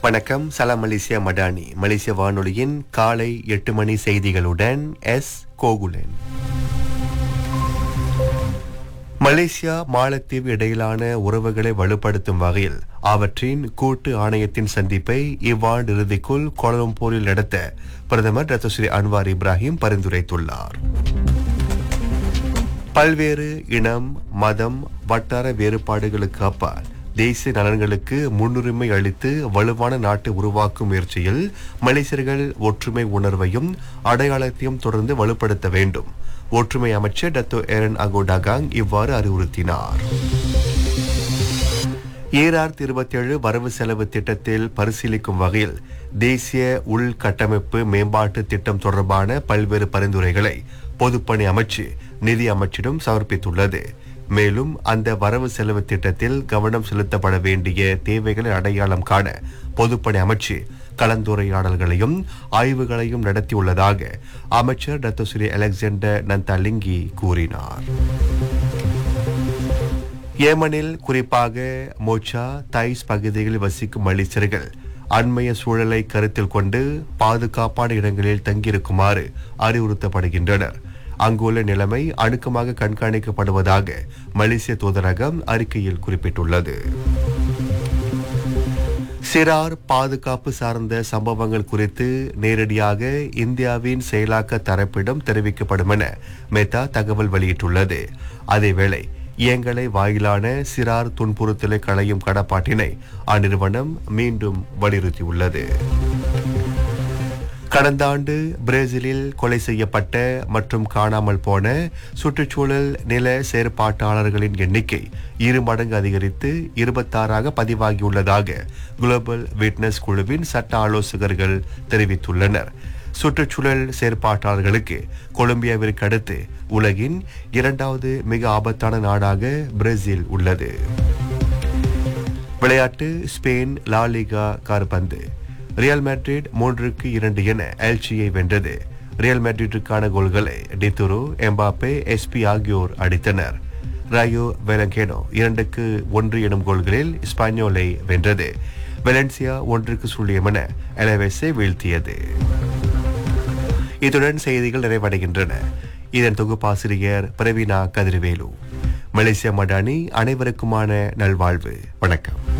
வணக்கம் சலாம் மலேசியா மடானி மலேசிய வானொலியின் காலை எட்டு மணி செய்திகளுடன் எஸ் கோகுலன் மலேசியா மாலத்தீவு இடையிலான உறவுகளை வலுப்படுத்தும் வகையில் அவற்றின் கூட்டு ஆணையத்தின் சந்திப்பை இவ்வாண்டு இறுதிக்குள் கோலம்பூரில் நடத்த பிரதமர் டாக்டர் ஸ்ரீ அன்வார் இப்ராஹிம் பரிந்துரைத்துள்ளார் பல்வேறு இனம் மதம் வட்டார வேறுபாடுகளுக்கு அப்பால் தேசிய நலன்களுக்கு முன்னுரிமை அளித்து வலுவான நாட்டை உருவாக்கும் முயற்சியில் மலேசியர்கள் ஒற்றுமை உணர்வையும் அடையாளத்தையும் தொடர்ந்து வலுப்படுத்த வேண்டும் ஒற்றுமை அமைச்சர் டத்தோ ஏரன் அகோடாகாங் இவ்வாறு அறிவுறுத்தினார் ஏஆர் இருபத்தேழு வரவு செலவு திட்டத்தில் பரிசீலிக்கும் வகையில் தேசிய உள்கட்டமைப்பு மேம்பாட்டு திட்டம் தொடர்பான பல்வேறு பரிந்துரைகளை பொதுப்பணி அமைச்சு நிதி அமைச்சிடம் சமர்ப்பித்துள்ளது மேலும் அந்த வரவு செலவு திட்டத்தில் கவனம் செலுத்தப்பட வேண்டிய தேவைகளை அடையாளம் காண பொதுப்பணி அமைச்சு கலந்துரையாடல்களையும் ஆய்வுகளையும் நடத்தியுள்ளதாக அமைச்சர் டத்தோ ஸ்ரீ அலெக்சாண்டர் நந்தாலிங்கி கூறினார் ஏமனில் குறிப்பாக மோச்சா தைஸ் பகுதிகளில் வசிக்கும் மலேசியர்கள் அண்மைய சூழலை கருத்தில் கொண்டு பாதுகாப்பான இடங்களில் தங்கியிருக்குமாறு அறிவுறுத்தப்படுகின்றனர் அங்குள்ள நிலைமை அணுக்கமாக கண்காணிக்கப்படுவதாக மலேசிய தூதரகம் அறிக்கையில் குறிப்பிட்டுள்ளது சிறார் பாதுகாப்பு சார்ந்த சம்பவங்கள் குறித்து நேரடியாக இந்தியாவின் செயலாக்க தரப்பிடம் தெரிவிக்கப்படும் என மெத்தா தகவல் வெளியிட்டுள்ளது அதேவேளை இயங்கலை வாயிலான சிறார் துன்புறுத்தலை களையும் கடப்பாட்டினை அந்நிறுவனம் மீண்டும் வலியுறுத்தியுள்ளது கடந்த ஆண்டு பிரேசிலில் கொலை செய்யப்பட்ட மற்றும் காணாமல் போன சுற்றுச்சூழல் நில செயற்பாட்டாளர்களின் எண்ணிக்கை இரு மடங்கு அதிகரித்து இருபத்தாறாக பதிவாகியுள்ளதாக குளோபல் விட்னஸ் குழுவின் சட்ட ஆலோசகர்கள் தெரிவித்துள்ளனர் சுற்றுச்சூழல் செயற்பாட்டாளர்களுக்கு கொலம்பியாவிற்கு அடுத்து உலகின் இரண்டாவது மிக ஆபத்தான நாடாக பிரேசில் உள்ளது விளையாட்டு ஸ்பெயின் லாலிகா கார்பந்து ரியல் மேட்ரிட் மூன்றுக்கு இரண்டு என எல்சியை வென்றது ரியல் மேட்ரிட்டுக்கான கோல்களை டித்துரு எம்பாப்பே எஸ்பி ஆகியோர் அடித்தனர் ராயோ வெலங்கேனோ இரண்டுக்கு ஒன்று எனும் கோல்களில் ஸ்பானியோலை வென்றது வெலன்சியா ஒன்றுக்கு சுழியம் என எலவேஸை வீழ்த்தியது இத்துடன் செய்திகள் நிறைவடைகின்றன இதன் தொகுப்பாசிரியர் பிரவீனா கதிர்வேலு மலேசியா மடானி அனைவருக்குமான நல்வாழ்வு வணக்கம்